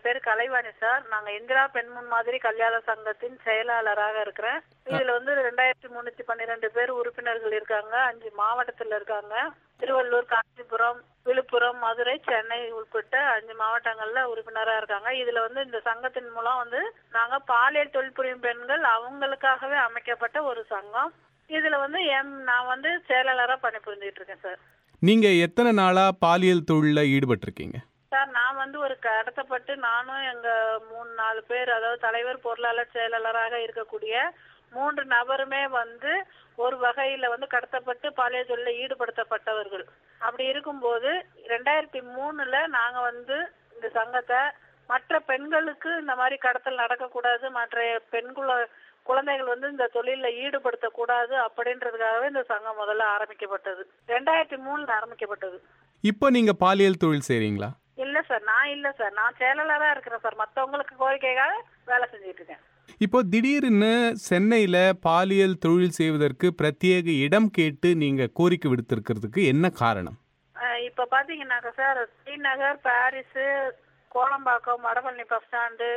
பேர் கலைவாணி சார் நாங்க இந்திரா பெண்முன் மாதிரி கல்யாண சங்கத்தின் செயலாளராக இருக்கிறேன் இதுல வந்து ரெண்டாயிரத்தி முன்னூத்தி பன்னிரெண்டு பேர் உறுப்பினர்கள் இருக்காங்க அஞ்சு மாவட்டத்துல இருக்காங்க திருவள்ளூர் காஞ்சிபுரம் விழுப்புரம் மதுரை சென்னை உட்பட்ட அஞ்சு மாவட்டங்கள்ல உறுப்பினரா இருக்காங்க இதுல வந்து இந்த சங்கத்தின் மூலம் வந்து நாங்க பாலியல் தொழில் புரியும் பெண்கள் அவங்களுக்காகவே அமைக்கப்பட்ட ஒரு சங்கம் இதுல வந்து எம் நான் வந்து செயலாளரா பணிபுரிஞ்சுட்டு இருக்கேன் சார் நீங்க எத்தனை நாளா பாலியல் தொழில ஈடுபட்டிருக்கீங்க சார் நான் வந்து ஒரு கடத்தப்பட்டு நானும் எங்க மூணு நாலு பேர் அதாவது தலைவர் பொருளாளர் செயலாளராக இருக்கக்கூடிய மூன்று நபருமே வந்து ஒரு வகையில வந்து கடத்தப்பட்டு பாலியல் தொழில ஈடுபடுத்தப்பட்டவர்கள் அப்படி இருக்கும்போது ரெண்டாயிரத்தி மூணுல நாங்க வந்து இந்த சங்கத்தை மற்ற பெண்களுக்கு இந்த மாதிரி கடத்தல் நடக்கக்கூடாது மற்ற பெண் குல குழந்தைகள் வந்து இந்த தொழில ஈடுபடுத்தக்கூடாது அப்படின்றதுக்காகவே இந்த சங்கம் முதல்ல ஆரம்பிக்கப்பட்டது ரெண்டாயிரத்தி மூணுல ஆரம்பிக்கப்பட்டது இப்போ நீங்க பாலியல் தொழில் செய்றீங்களா இல்ல சார் நான் இல்ல சார் நான் செயலாளரா இருக்கிறேன் சார் மத்தவங்களுக்கு கோரிக்கைக்காக வேலை செஞ்சுட்டு இருக்கேன் இப்போ திடீர்னு சென்னையில பாலியல் தொழில் செய்வதற்கு பிரத்யேக இடம் கேட்டு நீங்க கோரிக்கை விடுத்திருக்கிறதுக்கு என்ன காரணம் அஹ் இப்ப பாத்தீங்கன்னாக்கா sir Srinagar Parrys Kolambakkam Vadapalani bus stand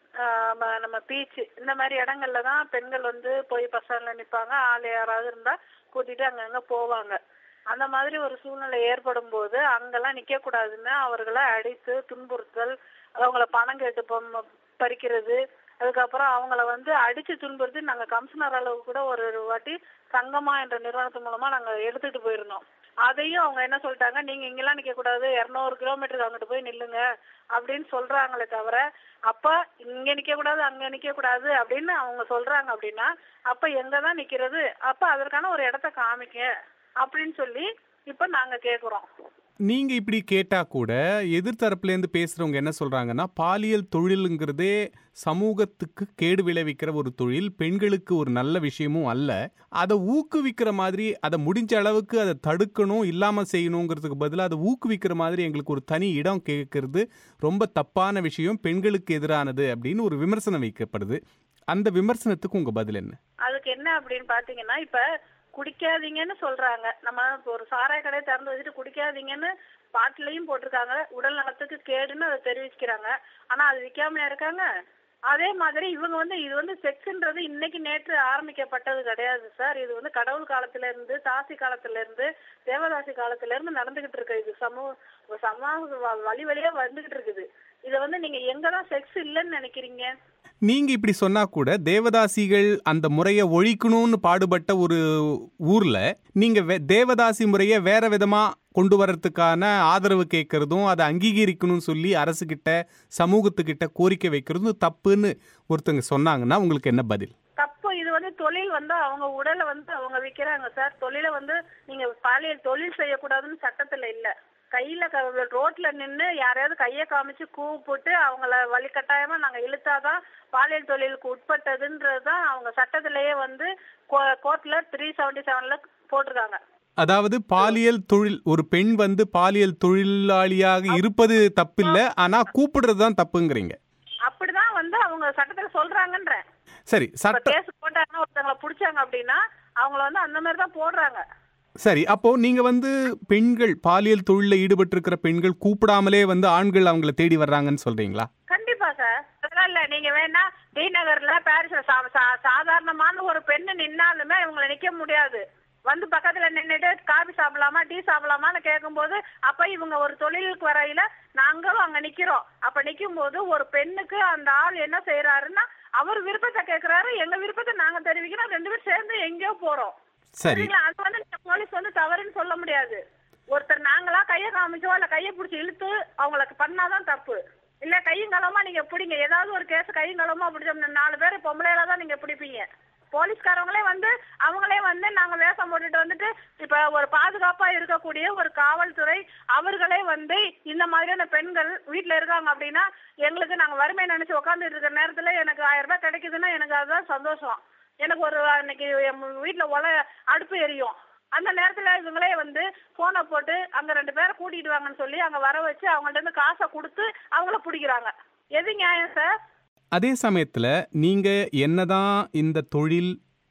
நம்ம பீச் இந்த மாதிரி இடங்கள்ல தான் பெண்கள் வந்து போய் பஸ் ஸ்டாண்ட்ல நிப்பாங்க ஆள் யாராவது இருந்தா கூட்டிட்டு அங்கங்க போவாங்க அந்த மாதிரி ஒரு சூழ்நிலை ஏற்படும் போது அங்கெல்லாம் நிக்க கூடாதுன்னு அவர்களை அடித்து துன்புறுத்தல் அவங்கள பணம் கேட்டு பொம்- பறிக்கிறது அதுக்கப்புறம் அவங்கள வந்து அடிச்சு துன்புறுத்தி நாங்க கமிஷனர் அளவு கூட ஒரு வாட்டி சங்கமா என்ற நிறுவனத்து மூலமா நாங்க எடுத்துட்டு போயிருந்தோம் அதையும் அவங்க என்ன சொல்லிட்டாங்க நீங்க இங்கெல்லாம் நிக்க கூடாது இருநூறு கிலோமீட்டருக்கு அங்கிட்டு போய் நில்லுங்க அப்படின்னு சொல்றாங்களே தவிர அப்ப இங்க நிக்க கூடாது அங்க நிக்க கூடாது அப்படின்னு அவங்க சொல்றாங்க அப்படின்னா அப்ப எங்க தான் நிக்கிறது அப்ப அதற்கான ஒரு இடத்த காமிக்க அப்படின்னு சொல்லி இப்ப நாங்க கேக்குறோம் நீங்க இப்படி கேட்டா கூட எதிர்த்தரப்புல இருந்து பேசுறவங்க என்ன சொல்றாங்கன்னா பாலியல் தொழிலுங்கிறதே சமூகத்துக்கு கேடு விளைவிக்கிற ஒரு தொழில் பெண்களுக்கு ஒரு நல்ல விஷயமும் அல்ல அதை ஊக்குவிக்கிற மாதிரி அதை முடிஞ்ச அளவுக்கு அதை தடுக்கணும் இல்லாம செய்யணுங்கிறதுக்கு பதிலாக அதை ஊக்குவிக்கிற மாதிரி எங்களுக்கு ஒரு தனி இடம் கேட்கறது ரொம்ப தப்பான விஷயம் பெண்களுக்கு எதிரானது அப்படின்னு ஒரு விமர்சனம் வைக்கப்படுது அந்த விமர்சனத்துக்கு உங்க பதில் என்ன அதுக்கு என்ன அப்படின்னு பாத்தீங்கன்னா இப்ப குடிக்காதீங்கன்னு சொல்றாங்க நம்ம இப்ப ஒரு சாராய கடையை திறந்து வச்சுட்டு குடிக்காதீங்கன்னு பாட்டிலையும் போட்டிருக்காங்க உடல் நலத்துக்கு கேடுன்னு அதை தெரிவிக்கிறாங்க ஆனா அது விற்காமையா இருக்காங்க அதே மாதிரி இவங்க வந்து இது வந்து செக்ஸ்ன்றது இன்னைக்கு நேற்று ஆரம்பிக்கப்பட்டது கிடையாது சார் இது வந்து கடவுள் காலத்துல இருந்து தாசி காலத்துல இருந்து தேவதாசி காலத்துல இருந்து நடந்துகிட்டு இருக்கு இது சமூக சமூக வ- வழி வழியா வந்துகிட்டு இருக்குது இதை வந்து நீங்க எங்கதான் செக்ஸ் இல்லைன்னு நினைக்கிறீங்க நீங்க இப்படி சொன்னா கூட தேவதாசிகள் அந்த முறையை ஒழிக்கணும்னு பாடுபட்ட ஒரு ஊர்ல நீங்க வே- தேவதாசி முறையை வேற விதமா கொண்டு வரதுக்கான ஆதரவு கேட்கறதும் அதை அங்கீகரிக்கணும்னு சொல்லி அரசுகிட்ட சமூகத்துக்கிட்ட கோரிக்கை வைக்கிறதும் தப்புன்னு ஒருத்தங்க சொன்னாங்கன்னா உங்களுக்கு என்ன பதில் தப்பு இது வந்து தொழில் வந்து அவங்க உடலை வந்து அவங்க விக்கிறாங்க சார் தொழிலை வந்து நீங்க பாலியல் தொழில் செய்யக்கூடாதுன்னு சட்டத்துல இல்ல கையில க- ரோட்ல நின்னு யாரையாவது கைய காமிச்சு கூப்பிட்டு அவங்கள வழிகட்டாயமா நாங்க இழுத்தாதான் பாலியல் தொழிலுக்கு உட்பட்டதுன்றதுதான் அவங்க சட்டத்திலேயே வந்து கோர்ட்ல த்ரீ செவன்டி செவன்ல போட்டிருக்காங்க அதாவது பாலியல் தொழில் ஒரு பெண் வந்து பாலியல் தொழிலாளியாக இருப்பது தப்பில்லை ஆனா கூப்பிடுறது தான் தப்புங்கிறீங்க அப்படிதான் வந்து அவங்க சட்டத்துல சொல்றாங்கன்றேன் சரி இப்ப சட்ட கேஸ் போட்டாங்கன்னா ஒருத்தவங்கள புடிச்சாங்க அப்படின்னா அவங்கள வந்து அந்த மாதிரி தான் போடுறாங்க சரி அப்போ நீங்க வந்து பெண்கள் பாலியல் தொழிலில் ஈடுபட்டிருக்கிற பெண்கள் கூப்பிடாமலே வந்து ஆண்கள் அவங்கள தேடி வர்றாங்கன்னு சொல்றீங்களா கண்டிப்பா சார் அதெல்லாம் இல்ல நீங்க வேணா டி நகர்ல பாரிஸ்ல சா- சா- சாதாரணமான ஒரு பெண்ணு நின்னாலுமே இவங்களை நிக்க முடியாது வந்து பக்கத்துல நின்னுட்டு காபி சாப்பிடலாமா டீ சாப்பிடலாமான்னு கேட்கும்போது அப்ப இவங்க ஒரு தொழிலுக்கு வரையில நாங்களும் அங்க நிக்கிறோம் அப்ப நிக்கும் போது ஒரு பெண்ணுக்கு அந்த ஆள் என்ன செய்யறாருன்னா அவர் விருப்பத்தை கேக்குறாரு எங்க விருப்பத்தை நாங்க தெரிவிக்கிறோம் ரெண்டு பேரும் சேர்ந்து எங்கேயோ போறோம் சரி சரிங்களா அது வந்து நீங்க போலீஸ் வந்து தவறுன்னு சொல்ல முடியாது ஒருத்தர் நாங்களா கைய காமிச்சோ இல்ல கைய புடிச்சு இழுத்து அவங்களுக்கு பண்ணாதான் தப்பு இல்ல கையும் களமா நீங்க பிடிங்க ஏதாவது ஒரு கேஸ் கையும் களமா பிடிச்சோம்னா நாலு பேர் பொம்பளையில தான் நீங்க பிடிப்பீங்க போலீஸ்காரங்களே வந்து அவங்களே வந்து நாங்க வேஷம் போட்டுட்டு வந்துட்டு இப்ப ஒரு பாதுகாப்பா இருக்கக்கூடிய ஒரு காவல்துறை அவர்களே வந்து இந்த மாதிரியான பெண்கள் வீட்டுல இருக்காங்க அப்படின்னா எங்களுக்கு நாங்க வறுமை நினைச்சு உட்கார்ந்துட்டு இருக்கிற நேரத்துல எனக்கு ஆயிரம் ரூபாய் கிடைக்குதுன்னா எனக்கு அதுதான் சந்தோஷம் எனக்கு ஒரு அன்னைக்கு என் வீட்டுல ஒலை அடுப்பு எரியும் அந்த நேரத்துல இவங்களே வந்து போனை போட்டு அங்க ரெண்டு பேரை கூட்டிட்டு வாங்கன்னு சொல்லி அங்க வர வச்சு அவங்கள்ட்ட இருந்து காசை கொடுத்து அவங்கள பிடிக்கிறாங்க எது நியாயம் சார் அதே சமயத்துல நீங்க என்னதான் இந்த தொழில்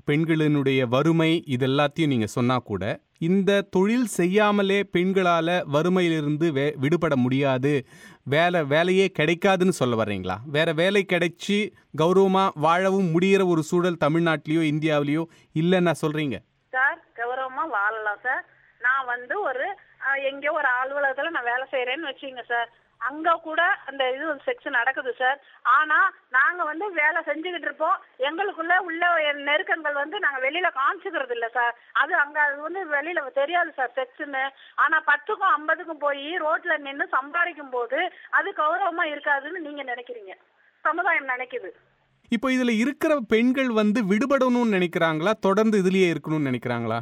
பெண்களினுடைய வறுமை இது எல்லாத்தையும் நீங்க சொன்னா கூட இந்த தொழில் செய்யாமலே பெண்களால வறுமையிலிருந்து வே விடுபட முடியாது வேலை வேலையே கிடைக்காதுன்னு சொல்ல வர்றீங்களா வேற வேலை கிடைச்சி கௌரவமா வாழவும் முடியிற ஒரு சூழல் தமிழ்நாட்டிலேயோ இந்தியாவிலேயோ இல்லைன்னா சொல்றீங்க சார் கௌரவமா வாழலாம் சார் நான் வந்து ஒரு அஹ், எங்கேயோ ஒரு அலுவலகத்துல நான் வேலை செய்யறேன்னு வச்சுங்க சார் அங்க கூட அந்த இது செக்ஸ் நடக்குது சார் ஆனா நாங்க வந்து வேலை செஞ்சுக்கிட்டு இருப்போம் எங்களுக்குள்ள உள்ள நெருக்கங்கள் வந்து நாங்க வெளியில காமிச்சுக்கிறது இல்ல சார் அது அங்க அது வந்து வெளியில தெரியாது சார் செக்ஸ்னு ஆனா பத்துக்கும் ஐம்பதுக்கும் போய் ரோட்ல நின்னு சம்பாதிக்கும் போது அது கௌரவமா இருக்காதுன்னு நீங்க நினைக்கிறீங்க சமுதாயம் நினைக்குது இப்போ இதுல இருக்கிற பெண்கள் வந்து விடுபடணும்னு நினைக்கிறாங்களா தொடர்ந்து இதுலயே இருக்கணும்னு நினைக்கிறாங்களா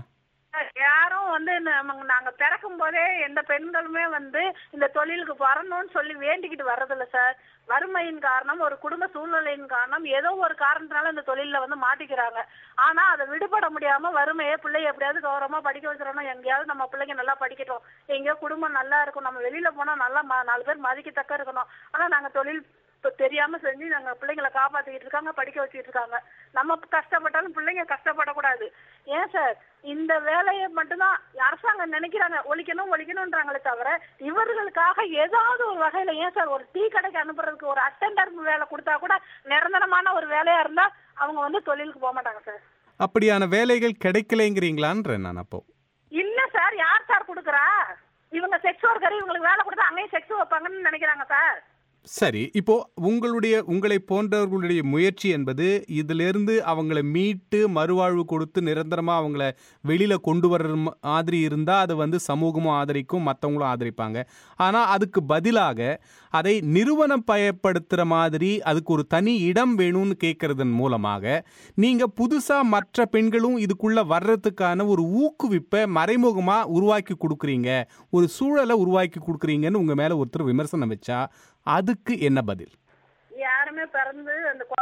யாரும் வந்து நம்ம- நாங்க பிறக்கும் போதே எந்த பெண்களுமே வந்து இந்த தொழிலுக்கு வரணும்னு சொல்லி வேண்டிக்கிட்டு வர்றதில்ல சார் வறுமையின் காரணம் ஒரு குடும்ப சூழ்நிலையின் காரணம் ஏதோ ஒரு காரணத்தினால இந்த தொழில்ல வந்து மாட்டிக்கிறாங்க ஆனா அதை விடுபட முடியாம வறுமையை பிள்ளைய எப்படியாவது கௌரவமா படிக்க வச்சிடணும் எங்கேயாவது நம்ம பிள்ளைங்க நல்லா படிக்கட்டும் எங்கேயோ குடும்பம் நல்லா இருக்கும் நம்ம வெளியில போனா நல்லா ம- நாலு பேர் மதிக்கத்தக்க இருக்கணும் ஆனா நாங்க தொழில் இப்ப தெரியாம செஞ்சு நாங்க பிள்ளைங்களை காப்பாத்திக்கிட்டு இருக்காங்க படிக்க வச்சுக்கிட்டு இருக்காங்க நம்ம கஷ்டப்பட்டாலும் பிள்ளைங்க கஷ்டப்படக்கூடாது ஏன் சார் இந்த வேலையை மட்டும்தான் அரசாங்கம் நினைக்கிறாங்க ஒழிக்கணும் ஒழிக்கணும்ன்றாங்களே தவிர இவர்களுக்காக ஏதாவது ஒரு வகையில ஏன் சார் ஒரு டீ கடைக்கு அனுப்புறதுக்கு ஒரு அட்டெண்டர் வேலை கொடுத்தா கூட நிரந்தரமான ஒரு வேலையா இருந்தா அவங்க வந்து தொழிலுக்கு போக மாட்டாங்க சார் அப்படியான வேலைகள் கிடைக்கலைங்கிறீங்களான்றேன் நான் அப்போ இல்ல சார் யார் சார் கொடுக்குறா இவங்க செக்ஸ் ஒர்க்கர் இவங்களுக்கு வேலை கொடுத்தா அங்கேயும் செக்ஸ் வைப்பாங்கன்னு நினைக்கிறாங்க சார் சரி இப்போ உங்களுடைய உங்களை போன்றவர்களுடைய முயற்சி என்பது இதிலிருந்து அவங்கள மீட்டு மறுவாழ்வு கொடுத்து நிரந்தரமா அவங்கள வெளியில கொண்டு வர்ற மாதிரி இருந்தா அது வந்து சமூகமும் ஆதரிக்கும் மற்றவங்களும் ஆதரிப்பாங்க ஆனா அதுக்கு பதிலாக அதை நிறுவனம் பயப்படுத்துற மாதிரி அதுக்கு ஒரு தனி இடம் வேணும்னு கேட்கறதன் மூலமாக நீங்க புதுசா மற்ற பெண்களும் இதுக்குள்ள வர்றதுக்கான ஒரு ஊக்குவிப்பை மறைமுகமா உருவாக்கி கொடுக்குறீங்க ஒரு சூழலை உருவாக்கி கொடுக்குறீங்கன்னு உங்க மேல ஒருத்தர் விமர்சனம் வச்சா அதுக்கு என்ன பதில் யாருமே பிறந்து அந்த கொ-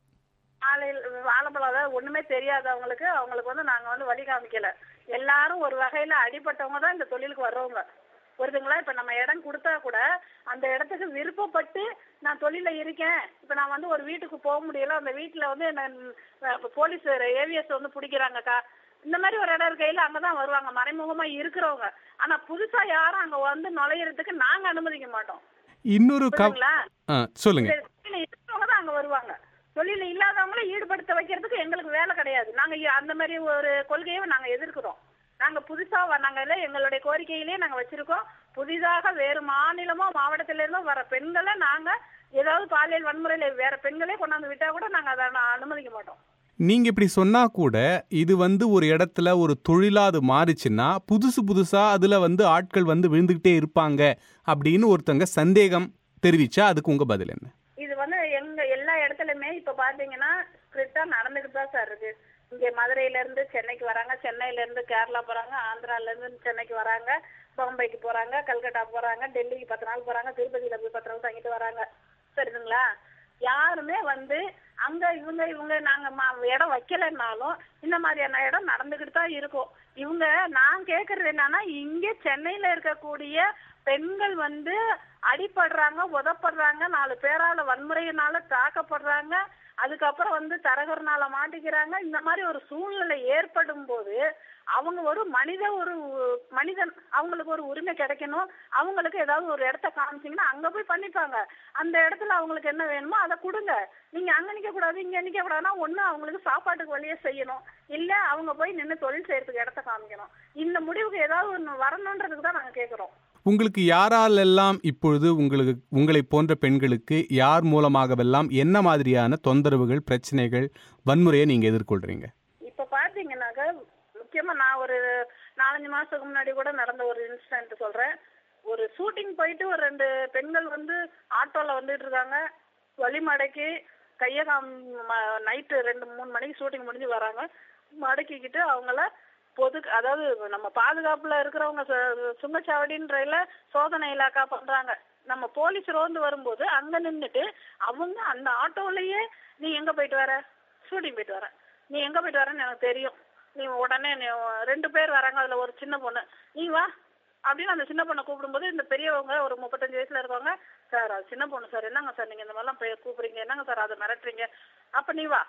ஆலையில் வாழைப்பழம் அதாவது ஒண்ணுமே தெரியாதவங்களுக்கு அவங்களுக்கு வந்து நாங்க வந்து வழி காமிக்கல எல்லாரும் ஒரு வகையில அடிப்பட்டவங்க தான் இந்த தொழிலுக்கு வர்றவங்க புரியுதுங்களா இப்ப நம்ம இடம் கொடுத்தா கூட அந்த இடத்துக்கு விருப்பப்பட்டு நான் தொழில இருக்கேன் இப்ப நான் வந்து ஒரு வீட்டுக்கு போக முடியல அந்த வீட்டுல வந்து என்ன இப்ப போலீஸ் ஏவிஎஸ் வந்து பிடிக்கிறாங்கக்கா இந்த மாதிரி ஒரு இடம் இருக்கையில அங்கதான் வருவாங்க மறைமுகமா இருக்கிறவங்க ஆனா புதுசா யாரும் அங்க வந்து நுழையறதுக்கு நாங்க அனுமதிக்க மாட்டோம் இன்னொரு க புரியுதுங்களா ஆ, சொல்லுங்க இந்த தொழில்ல இருக்கிறவங்க தான் அங்க வருவாங்க தொழில இல்லாதவங்கள ஈடுபடுத்த வைக்கிறதுக்கு எங்களுக்கு வேலை கிடையாது நாங்க இ- அந்த மாதிரி ஒரு கொள்கையை நாங்க எதிர்க்கிறோம் நாங்க புதுசா வ- நாங்க இல்ல எங்களுடைய கோரிக்கையிலேயே நாங்க வச்சிருக்கோம் புதிதாக வேறு மாநிலமோ மாவட்டத்தில இருந்தோ வர பெண்களை நாங்க ஏதாவது பாலியல் வன்முறையில வேற பெண்களே கொண்டாந்து விட்டா கூட நாங்க அதை நான் அனுமதிக்க மாட்டோம் நீங்க இப்படி சொன்னா கூட இது வந்து ஒரு இடத்துல ஒரு தொழிலா அது மாறுச்சுன்னா புதுசு புதுசா அதுல வந்து ஆட்கள் வந்து விழுந்துகிட்டே இருப்பாங்க அப்படின்னு ஒருத்தங்க சந்தேகம் தெரிவிச்சா அதுக்கு உங்க பதில் என்ன இது வந்து எங்க எல்லா இடத்துலயுமே இப்ப பாத்தீங்கன்னா ஸ்ட்ரிக்டா நடந்துட்டு தான் சார் இருக்கு இங்க மதுரையில இருந்து சென்னைக்கு வராங்க சென்னையில இருந்து கேரளா போறாங்க ஆந்திரால இருந்து சென்னைக்கு வராங்க பாம்பேக்கு போறாங்க கல்கட்டா போறாங்க டெல்லிக்கு பத்து நாள் போறாங்க திருப்பதியில போய் பத்து நாள் தங்கிட்டு வராங்க சரிதுங்களா யாருமே வந்து அங்க இவங்க இவங்க நாங்க ம- இடம் வைக்கலைன்னாலும் இந்த மாதிரியான இடம் நடந்துகிட்டு தான் இருக்கும் இவங்க நான் கேக்குறது என்னன்னா இங்க சென்னையில இருக்கக்கூடிய பெண்கள் வந்து அடிபடுறாங்க உதப்படுறாங்க நாலு பேரால வன்முறையினால தாக்கப்படுறாங்க அதுக்கப்புறம் வந்து தரகர்னால மாட்டிக்கிறாங்க இந்த மாதிரி ஒரு சூழ்நிலை ஏற்படும் போது அவங்க ஒரு மனித ஒரு மனிதன் அவங்களுக்கு ஒரு உரிமை கிடைக்கணும் அவங்களுக்கு ஏதாவது ஒரு இடத்த காமிச்சீங்கன்னா அங்க போய் பண்ணிப்பாங்க அந்த இடத்துல அவங்களுக்கு என்ன வேணுமோ அதை கொடுங்க நீங்க அங்க நிக்க கூடாது இங்க நிக்க கூடாதுன்னா ஒண்ணு அவங்களுக்கு சாப்பாட்டுக்கு வழியே செய்யணும் இல்ல அவங்க போய் நின்னு தொழில் செய்யறதுக்கு இடத்த காமிக்கணும் இந்த முடிவுக்கு ஏதாவது ஒண்ணு வரணுன்றதுக்கு தான் நாங்க கேக்குறோம் உங்களுக்கு யாராலெல்லாம் இப்பொழுது உங்களுக்கு உங்களை போன்ற பெண்களுக்கு யார் மூலமாகவெல்லாம் என்ன மாதிரியான தொந்தரவுகள் பிரச்சனைகள் வன்முறையை நீங்க எதிர்கொள்றீங்க இப்ப பாத்தீங்கன்னாக்க முக்கியமா நான் ஒரு நாலஞ்சு மாசத்துக்கு முன்னாடி கூட நடந்த ஒரு இன்சிடென்ட் சொல்றேன் ஒரு ஷூட்டிங் போயிட்டு ஒரு ரெண்டு பெண்கள் வந்து ஆட்டோல வந்துட்டு இருக்காங்க வழி மடக்கி கைய காம் நைட்டு ரெண்டு மூணு மணிக்கு ஷூட்டிங் முடிஞ்சு வராங்க மடக்கிக்கிட்டு அவங்கள பொது அதாவது நம்ம பாதுகாப்புல இருக்கிறவங்க சு- சுங்கச்சாவடின்றதுல சோதனை இலாக்கா பண்றாங்க நம்ம போலீஸ் ரோந்து வரும்போது அங்க நின்னுட்டு அவங்க அந்த ஆட்டோலயே நீ எங்க போயிட்டு வர ஷூட்டிங் போயிட்டு வர நீ எங்க போயிட்டு வரேன்னு எனக்கு தெரியும் நீ உடனே நீ ரெண்டு பேர் வராங்க அதுல ஒரு சின்ன பொண்ணு நீ வா அப்படின்னு அந்த சின்ன பொண்ணை கூப்பிடும்போது இந்த பெரியவங்க ஒரு முப்பத்தஞ்சு வயசுல இருக்கவங்க சார் அது சின்ன பொண்ணு சார் என்னங்க சார் நீங்க இந்த மாதிரிலாம் போய் கூப்பிடுறீங்க என்னங்க சார் அதை மிரட்டுறீங்க அப்ப நீ வா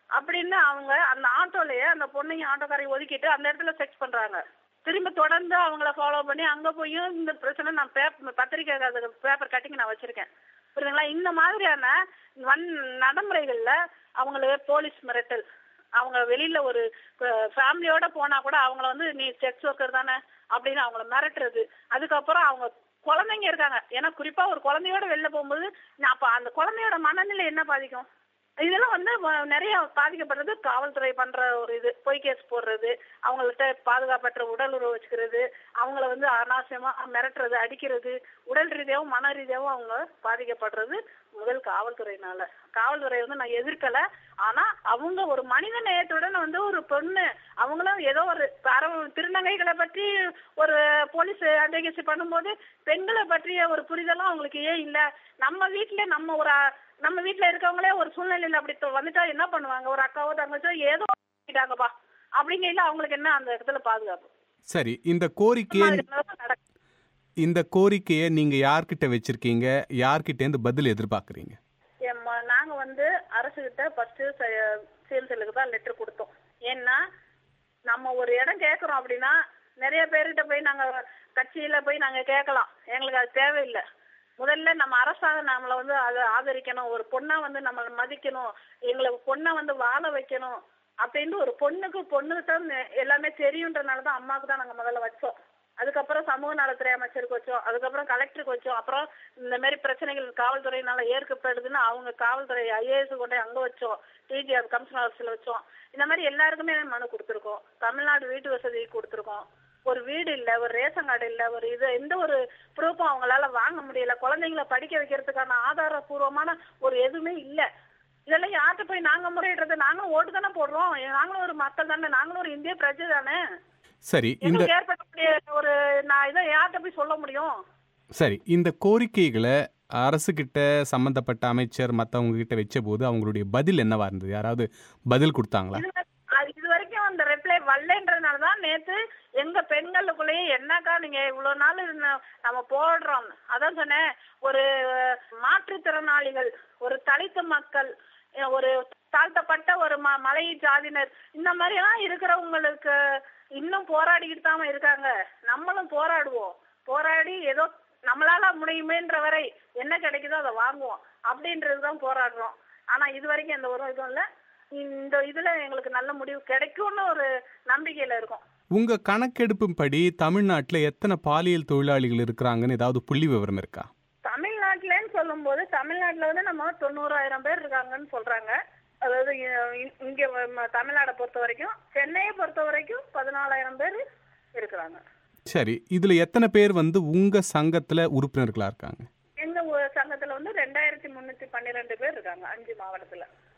அப்படின்னு அவங்க அந்த ஆட்டோலயே அந்த பொண்ணையும் ஆட்டோக்காரையும் ஒதுக்கிட்டு அந்த இடத்துல செக்ஸ் பண்றாங்க திரும்ப தொடர்ந்து அவங்கள ஃபாலோ பண்ணி அங்க போயும் இந்த பிரச்சனை நான் பேப்பர் பத்திரிக்கை பேப்பர் கட்டிங் நான் வச்சிருக்கேன் புரியுதுங்களா இந்த மாதிரியான வன் நடைமுறைகள்ல அவங்களுக்கு போலீஸ் மிரட்டல் அவங்க வெளியில ஒரு ஃபேமிலியோட போனா கூட அவங்கள வந்து நீ செக்ஸ் ஒர்க்கர் தானே அப்படின்னு அவங்கள மிரட்டுறது அதுக்கப்புறம் அவங்க குழந்தைங்க இருக்காங்க ஏன்னா குறிப்பா ஒரு குழந்தையோட வெளில போகும்போது நான் அப்ப அந்த குழந்தையோட மனநிலை என்ன பாதிக்கும் இதெல்லாம் வந்து வ- நிறைய பாதிக்கப்படுறது காவல்துறை பண்ற ஒரு இது பொய் கேஸ் போடுறது அவங்கள்ட்ட பாதுகாப்பற்ற உடல் உறவு வச்சுக்கிறது அவங்கள வந்து அனாவசியமா மிரட்டுறது அடிக்கிறது உடல் ரீதியாவும் மன ரீதியாவும் அவங்க பாதிக்கப்படுறது முதல் காவல்துறையினால காவல்துறை வந்து நான் எதிர்க்கல ஆனா அவங்க ஒரு மனித நேயத்துடன் வந்து ஒரு பொண்ணு அவங்களும் ஏதோ ஒரு பர திருநங்கைகளை பற்றி ஒரு போலீஸ் அட்வகேசி பண்ணும்போது பெண்களை பற்றிய ஒரு புரிதலும் அவங்களுக்கு ஏன் இல்ல நம்ம வீட்ல நம்ம ஒரு அ- நம்ம வீட்ல இருக்கவங்களே ஒரு சூழ்நிலையில அப்படி தொ- வந்துட்டா என்ன பண்ணுவாங்க ஒரு அக்காவோ தங்கச்சோ ஏதோ பண்ணிட்டாங்கப்பா அப்படிங்கையில அவங்களுக்கு என்ன அந்த இடத்துல பாதுகாப்பு சரி இந்த கோரிக்கையை இந்த மாதிரி நடக்கும். இந்த கோரிக்கையை நீங்க யார்கிட்ட வச்சிருக்கீங்க யார்கிட்ட இருந்து பதில் எதிர்பார்க்கறீங்க எம்ம- நாங்க வந்து அரசு கிட்ட ஃபர்ஸ்ட் சிஎம்சிலுக்கு தான் லெட்டர் கொடுத்தோம் ஏன்னா நம்ம ஒரு இடம் கேட்கறோம் அப்படின்னா நிறைய பேர்கிட்ட போய் நாங்க கட்சியில போய் நாங்க கேட்கலாம் எங்களுக்கு அது தேவையில்லை முதல்ல நம்ம அரசாங்க நம்மளை வந்து அதை ஆதரிக்கணும் ஒரு பொண்ணா வந்து நம்மளை மதிக்கணும் எங்களை பொண்ணை வந்து வாழ வைக்கணும் அப்படின்னு ஒரு பொண்ணுக்கு பொண்ணுக்கு தான் எல்லாமே தெரியுன்றனால தான் அம்மாவுக்கு தான் நாங்க முதல்ல வச்சோம் அதுக்கப்புறம் சமூக நலத்துறை அமைச்சருக்கு வச்சோம் அதுக்கப்புறம் கலெக்டருக்கு வச்சோம் அப்புறம் இந்த மாதிரி பிரச்சனைகள் காவல்துறையினால ஏற்கப்படுதுன்னு அவங்க காவல்துறை ஐஏஎஸ் கொண்டு போய் அங்க வச்சோம் டிஜிஆர் கமிஷனர் ஆஃபீஸ்ல வச்சோம் இந்த மாதிரி எல்லாருக்குமே மனு கொடுத்துருக்கோம் தமிழ்நாடு வீட்டு வசதி கொடுத்துருக்கோம் ஒரு வீடு இல்ல ஒரு ரேஷன் கார்டு இல்ல ஒரு இது எந்த ஒரு ப்ரூஃபும் அவங்களால வாங்க முடியல குழந்தைங்களை படிக்க வைக்கிறதுக்கான ஆதாரபூர்வமான ஒரு எதுவுமே இல்ல இதெல்லாம் யார்கிட்ட போய் நாங்க முறையிடுறது நாங்களும் ஓட்டு தானே போடுறோம் நாங்களும் ஒரு மக்கள் தானே நாங்களும் ஒரு இந்திய பிரஜை தானே சரி இந்த எங்களுக்கு ஏற்படக்கூடிய ஒரு நான் இதை யார்கிட்ட போய் சொல்ல முடியும் சரி இந்த கோரிக்கைகளை அரசுகிட்ட சம்பந்தப்பட்ட அமைச்சர் மற்றவங்க கிட்ட வச்ச போது அவங்களுடைய பதில் என்னவா இருந்தது யாராவது பதில் கொடுத்தாங்களா இது அது இது வரைக்கும் அந்த ரிப்ளை வரலன்றதுனால தான் நேத்து எங்க பெண்களுக்குள்ளேயே என்னக்கா நீங்க இவ்வளவு நாள் ந- நம்ம போடுறோம் அதான் சொன்னேன் ஒரு மாற்றுத்திறனாளிகள் ஒரு தலித்து மக்கள் அஹ் ஒரு தாழ்த்தப்பட்ட ஒரு ம மலை ஜாதியினர் இந்த மாதிரி எல்லாம் இருக்கிறவங்களுக்கு இன்னும் போராடிக்கிட்டு தான் இருக்காங்க நம்மளும் போராடுவோம் போராடி ஏதோ நம்மளால முடியுமேன்ற வரை என்ன கிடைக்குதோ அதை வாங்குவோம் அப்படின்றதுதான் போராடுறோம் ஆனா இது வரைக்கும் எந்த ஒரு இதுவும் இல்ல இந்த இதுல எங்களுக்கு நல்ல முடிவு கிடைக்கும்னு ஒரு நம்பிக்கையில இருக்கோம் உங்க கணக்கெடுப்பின்படி தமிழ்நாட்டுல எத்தனை பாலியல் தொழிலாளிகள் இருக்கிறாங்கன்னு ஏதாவது புள்ளி விவரம் இருக்கா தமிழ்நாட்டுலன்னு சொல்லும்போது தமிழ்நாட்டுல வந்து நம்ம தொண்ணூறாயிரம் பேர் இருக்காங்கன்னு சொல்றாங்க அதாவது இ- இ- இங்க ம- தமிழ்நாடை பொறுத்த வரைக்கும் சென்னையை பொறுத்த வரைக்கும் பதினாலாயிரம் பேர் இருக்கிறாங்க சரி இதுல எத்தனை பேர் வந்து உங்க சங்கத்துல உறுப்பினர்களா இருக்காங்க எங்க ஊ- சங்கத்துல வந்து ரெண்டாயிரத்தி முன்னூத்தி பன்னிரெண்டு பேர் இருக்காங்க அஞ்சு மாவட்டத்துல